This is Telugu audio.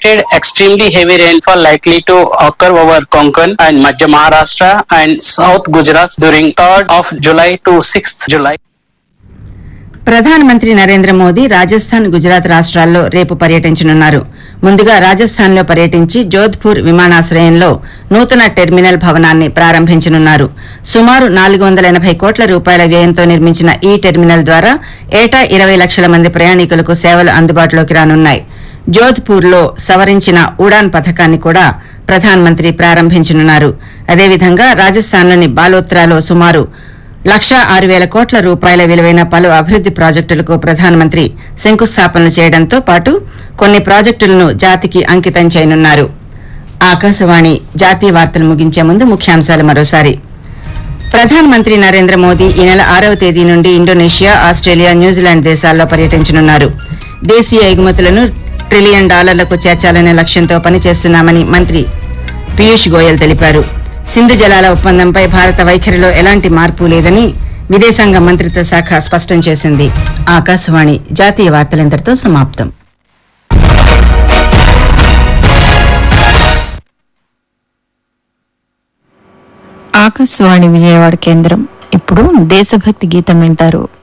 expected extremely heavy rainfall likely to occur over Konkan and Madhya Maharashtra and South Gujarat during 3rd of July to 6th July. ప్రధానమంత్రి నరేంద్ర మోదీ రాజస్థాన్ గుజరాత్ రాష్ట్రాల్లో రేపు పర్యటించనున్నారు ముందుగా రాజస్థాన్లో పర్యటించి జోధ్పూర్ విమానాశ్రయంలో నూతన టెర్మినల్ భవనాన్ని ప్రారంభించనున్నారు సుమారు నాలుగు వందల ఎనభై కోట్ల రూపాయల వ్యయంతో నిర్మించిన ఈ టెర్మినల్ ద్వారా ఏటా ఇరవై లక్షల మంది ప్రయాణికులకు సేవలు అందుబాటులోకి రానున్నాయి జోధ్పూర్లో సవరించిన ఉడాన్ పథకాన్ని కూడా ప్రధానమంత్రి ప్రారంభించనున్నారు అదేవిధంగా రాజస్థాన్లోని బాలోత్రాలో సుమారు లక్షా ఆరు వేల కోట్ల రూపాయల విలువైన పలు అభివృద్ది ప్రాజెక్టులకు ప్రధానమంత్రి శంకుస్థాపనలు చేయడంతో పాటు కొన్ని ప్రాజెక్టులను జాతికి అంకితం చేయనున్నారు ఆకాశవాణి జాతీయ వార్తలు ముగించే ముందు ముఖ్యాంశాలు మరోసారి ప్రధానమంత్రి నరేంద్ర మోదీ ఈ నెల ఆరవ తేదీ నుండి ఇండోనేషియా ఆస్ట్రేలియా న్యూజిలాండ్ దేశాల్లో పర్యటించనున్నారు దేశీయ ఎగుమతులను ట్రిలియన్ డాలర్లకు చేర్చాలనే లక్ష్యంతో పనిచేస్తున్నామని మంత్రి పీయూష్ గోయల్ తెలిపారు సింధు జలాల ఒప్పందంపై భారత వైఖరిలో ఎలాంటి మార్పు లేదని విదేశాంగ మంత్రిత్వ శాఖ స్పష్టం చేసింది ఆకాశవాణి జాతీయ వార్తలింతటితో సమాప్తం ఆకాశవాణి విజయవాడ కేంద్రం ఇప్పుడు దేశభక్తి గీతం వింటారు